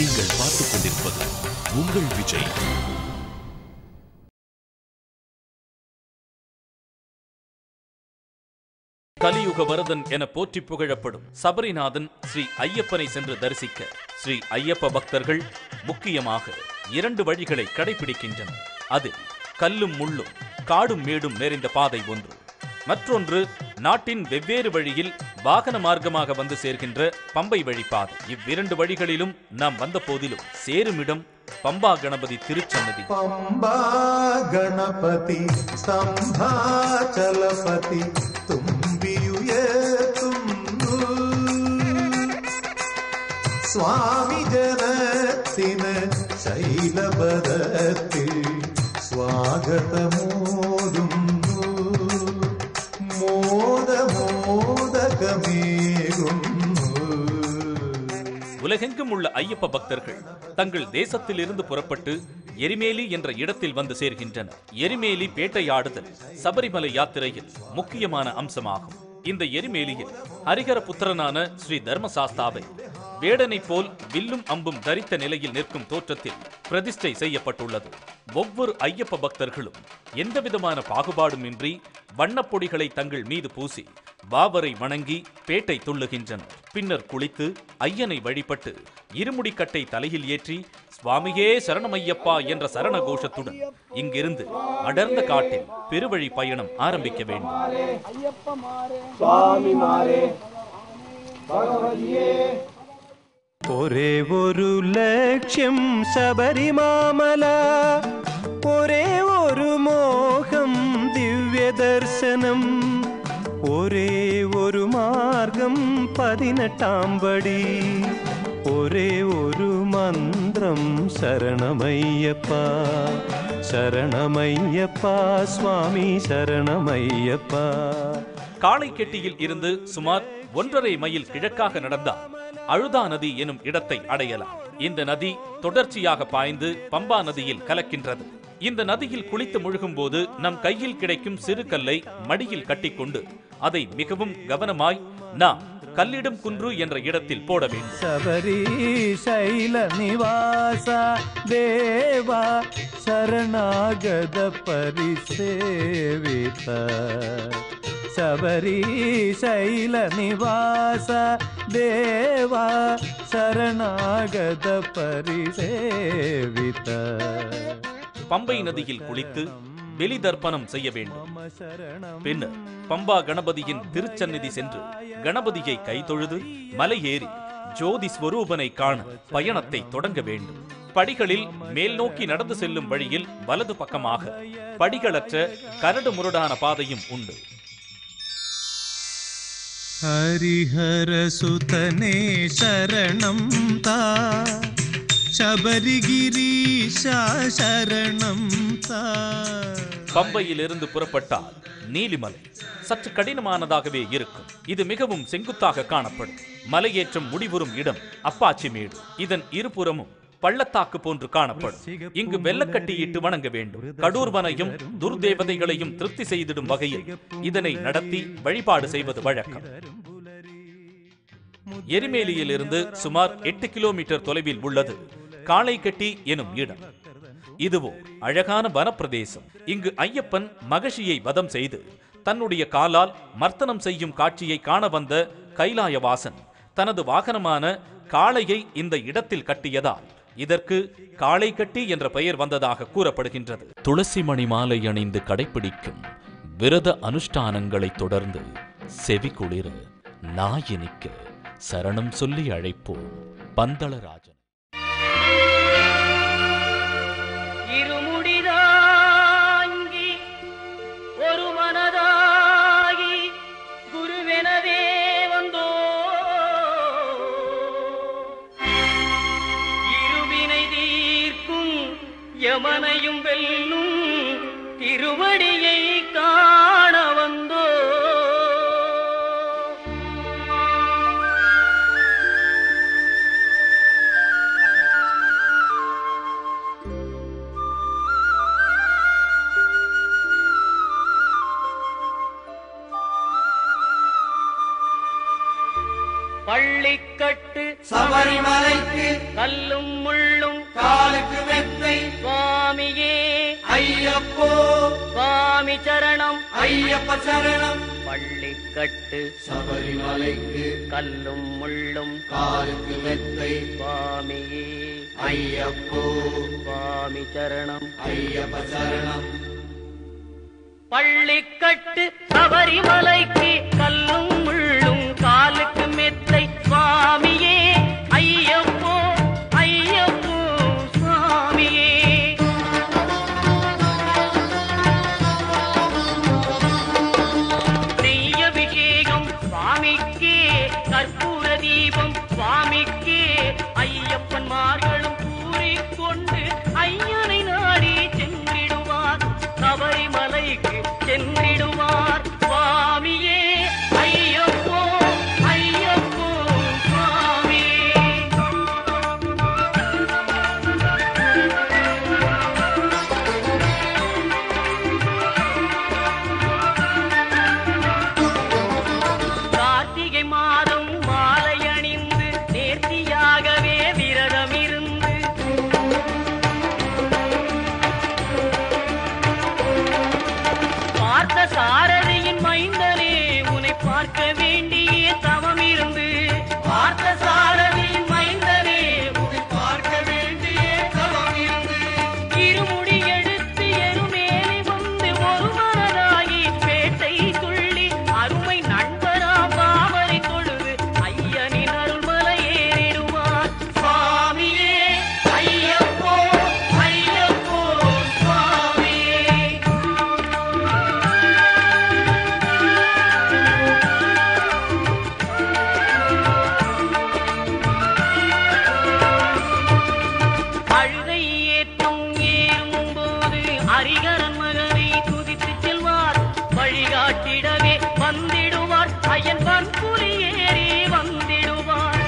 நீங்கள் பார்த்துக் கொண்டிருப்பது உங்கள் விஜய் கலியுக வரதன் என போற்றி புகழப்படும் சபரிநாதன் ஸ்ரீ ஐயப்பனை சென்று தரிசிக்க ஸ்ரீ ஐயப்ப பக்தர்கள் முக்கியமாக இரண்டு வழிகளை கடைபிடிக்கின்றனர் அதில் கல்லும் முள்ளும் காடும் மேடும் நிறைந்த பாதை ஒன்று மற்றொன்று நாட்டின் வெவ்வேறு வழியில் வாகன மார்க்கமாக வந்து சேர்கின்ற பம்பை வழி பாதை இவ்விரண்டு வழிகளிலும் நாம் வந்த போதிலும் சேருமிடம் பம்பா கணபதி திருச்சன்னதி पम्बा गणपति स्तम्भाचलपति तुम्बियुये तुम्बु സ്വാമി ജനത്തിന് ശൈലപദത്തിൽ സ്വാഗതമോതുന്നു മോദമോദകമേകുന്നു உலகெங்கும் உள்ள ஐயப்ப பக்தர்கள் தங்கள் தேசத்தில் இருந்து புறப்பட்டு எரிமேலி என்ற இடத்தில் வந்து சேர்கின்றனர் எரிமேலி பேட்டையாடுதல் சபரிமலை யாத்திரையில் முக்கியமான அம்சமாகும் இந்த எரிமேலியில் ஹரிஹர புத்திரனான ஸ்ரீ தர்மசாஸ்தாவை வேடனைப் போல் வில்லும் அம்பும் தரித்த நிலையில் நிற்கும் தோற்றத்தில் பிரதிஷ்டை செய்யப்பட்டுள்ளது ஒவ்வொரு ஐயப்ப பக்தர்களும் எந்தவிதமான பாகுபாடுமின்றி வண்ணப்பொடிகளை தங்கள் மீது பூசி பாபரை வணங்கி பேட்டை துள்ளுகின்றனர் பின்னர் குளித்து ஐயனை வழிபட்டு இருமுடிக்கட்டை தலையில் ஏற்றி சுவாமியே சரணமையப்பா என்ற சரண கோஷத்துடன் இங்கிருந்து அடர்ந்த காட்டில் பெருவழி பயணம் ஆரம்பிக்க வேண்டும் ഒരേ ഒരു ലക്ഷ്യം ശബരിമാമല ഒരേ ഒരു മോഹം ദിവ്യദർശനം ഒരേ ഒരു മാർഗം പതിനെട്ടാം പടി ഒരേ ഒരു മന്ത്രം ശരണമയ്യപ്പ ശരണമയ്യപ്പ സ്വാമി ശരണമയ്യപ്പ காளைக்கெட்டியில் இருந்து சுமார் ஒன்றரை மைல் கிழக்காக நடந்தால் அழுதா நதி எனும் இடத்தை அடையலாம் இந்த நதி தொடர்ச்சியாக பாய்ந்து பம்பா நதியில் கலக்கின்றது இந்த நதியில் குளித்து முழுகும் போது நம் கையில் கிடைக்கும் சிறு கல்லை மடியில் கட்டிக்கொண்டு அதை மிகவும் கவனமாய் நாம் கல்லிடும் குன்று என்ற இடத்தில் போட வேண்டும் ശബരി ശൈല നിവാസ ദേവ ശരണാഗത പരിസേവിത ശബരി ശൈല നിവാസ ദേവ ശരണാഗത പരിസേവിത பம்பை நதியில் குளித்து வெளி தர்ப்பணம் செய்ய வேண்டும் മമ ശരണം பின்னர் பம்பா கணபதியின் திருச்சந்நிதி சென்று கணபதியை கைதொழுது மலையேறி ஜோதி ஸ்வரூபனை காண பயணத்தை தொடங்க வேண்டும் படிகளில் மேல் நோக்கி நடந்து செல்லும் வழியில் வலது பக்கமாக படிகளற்ற கரடு முரடான பாதையும் உண்டு ഹരിഹരസുതനേ ശരണം താ ശബരിഗിരീശ ശരണം താ பம்பையிலிருந்து புறப்பட்டால் நீலிமலை சற்று கடினமானதாகவே இருக்கும் இது மிகவும் செங்குத்தாக காணப்படும் மலையேற்றம் முடிவுறும் இடம் அப்பாச்சிமேடு இதன் இருபுறமும் பள்ளத்தாக்கு போன்று காணப்படும் இங்கு வெள்ளக்கட்டியிட்டு வணங்க வேண்டும் கடூர்வனையும் துர்தேவதைகளையும் திருப்தி செய்திடும் வகையில் இதனை நடத்தி வழிபாடு செய்வது வழக்கம் எரிமேலியிலிருந்து சுமார் எட்டு கிலோமீட்டர் தொலைவில் உள்ளது காளைக்கட்டி எனும் இடம் இதுவோ அழகான வனப்பிரதேசம் இங்கு ஐயப்பன் மகஷியை வதம் செய்து தன்னுடைய காலால் மர்த்தனம் செய்யும் காட்சியை காண வந்த கைலாயவாசன் தனது வாகனமான காளையை இந்த இடத்தில் கட்டியதால் இதற்கு காளை கட்டி என்ற பெயர் வந்ததாக கூறப்படுகின்றது துளசி மணி மாலை அணிந்து கடைபிடிக்கும் விரத அனுஷ்டானங்களைத் தொடர்ந்து செவி குளிர நாயினிக்க சரணம் சொல்லி அழைப்போம் பந்தளராஜன் இருமுடிதாங்கி ஒரு மனதாகி குருவெனவே வந்தோ இருவினை தீர்க்கும் யமனையும் வெல்லும் திருவடியை காண வந்தோ பள்ளிக்கட்டு சபரிமலைக்கு கல்லும் சுவாமி சரணம் ஐயப்ப சரணம் பள்ளிக்கட்டு சபரிமலைக்கு கல்லும் முள்ளும் காலுக்கு மெத்தை சுவாமியே ஐயப்போ சுவாமி சரணம் ஐயப்ப சரணம் பள்ளிக்கட்டு சபரிமலைக்கு கல்லும் முள்ளும் காலுக்கு மெத்தை சுவாமியே ஐயப்போ ஐயப்போ சுவாமியே நெய் அபிஷேகம் சுவாமிக்கே கற்பூர தீபம் சுவாமிக்கே ஐயப்பன்மார்களும் கூறிக்கொண்டு ஐயனை நாடி சென்றிடுவார் சபரிமலைக்கு சென்றிடுவார் சுவாமியே ஐயப்போ ஐயப்போ சுவாமியே கார்த்திகை மாதம் மாலை அணிந்து நேர்த்தியாகவே விரதம் இருந்து பார்த்த சாரதியின் மைந்தனே உன்னை பார்க்க வேண்டிய தவம் இருந்து பார்த்த சாரதியின் மைந்தனே உன்னை பார்க்க வேண்டிய தவம் இருந்து இருமுடி எடுத்து எருமேலி வந்து ஒரு மனதாகி பேட்டை துள்ளி அருமை நண்பராம் பாவரை தொழுது ஐயனின் அருள்மலை ஏறிடுவார் சுவாமியே ஐயப்போ ஐயப்போ சுவாமியே அழுகை ஏற்றம் ஏறும் போது ஹரிகரன் மகனை துதித்து செல்வார் வழிகாட்டிடவே வந்திடுவார் ஐயன் பன்புலி ஏறி வந்திடுவார்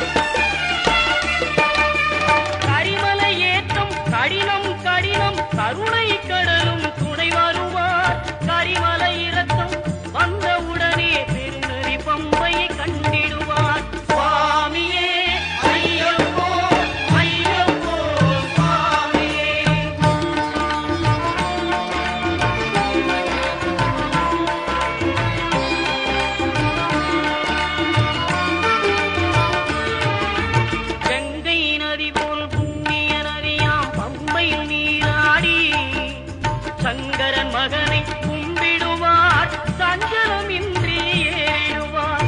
கரிமலை ஏற்றம் கடினம் கடினம் கருணை கடலும் துணை வருவார் கரிமலை இறக்கம் வந்தவுடனே பெருநெறி பம்பையை கண்டிடுவார் சுவாமியே ஐயப்போ ஐயப்போ சுவாமியே கங்கை நதி போல் புண்ணிய நதியாம் பம்பையில் நீராடி சங்கரன் மகனை கும்பிடுவார் சஞ்சலமின்றி ஏறிடுவார்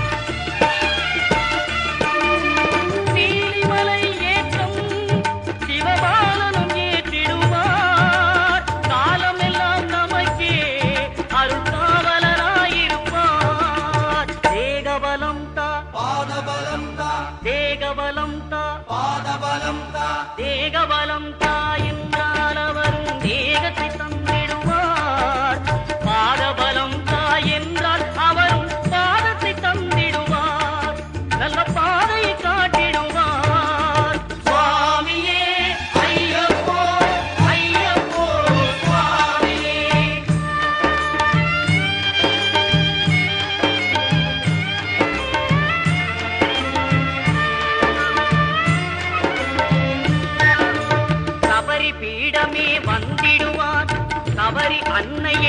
நீலிமலை ஏற்றம் சிவபாலனும் ஏற்றிடுவார் காலமெல்லாம் நமக்கே அருள்காவலராயிருப்பார் தேகபலம் தா பாதபலம் தா தேகபலம் தா பாதபலம் தா தேகபலம் தாயென்றால் அவரும் தேகத்தை தந்திடுவார் பாதபலம் தாயென்றால் அவரும் பாதத்தை தந்திடுவார் நல்ல பாதையை காட்டிடுவார் சுவாமியே ஐயப்போ ஐயப்போ சுவாமியே சபரி பீடமே வந்திடுவார் சபரி அன்னையை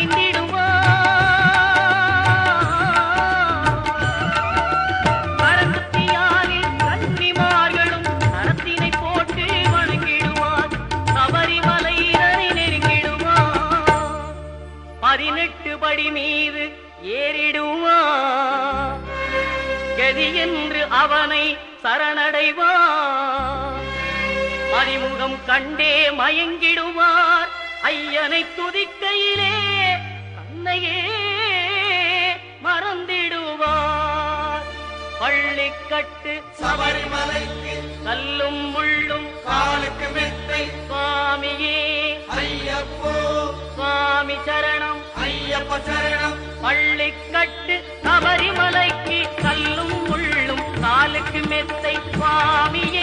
பணிந்திடுவார் பரமத்தியாரில் கன்னிமார்களும் கரத்தினை போட்டு வணங்கிடுவார் சபரிமலையினரை நெருங்கிடுவார் பதினெட்டு படி மீது ஏறிடுவார் கதி என்று அவனை சரணடைவார் அறிமுகம் கண்டே மயங்கிடுவார் ஐயனை துதிக்கையிலே தன்னையே மறந்திடுவார் பள்ளிக்கட்டு சபரிமலைக்கு கல்லும் முள்ளும் காலுக்கு மெத்தை சுவாமியே ஐயப்போ சுவாமி சரணம் ஐயப்ப சரணம் பள்ளிக்கட்டு சபரிமலைக்கு கல்லும் முள்ளும் காலுக்கு மெத்தை சுவாமியே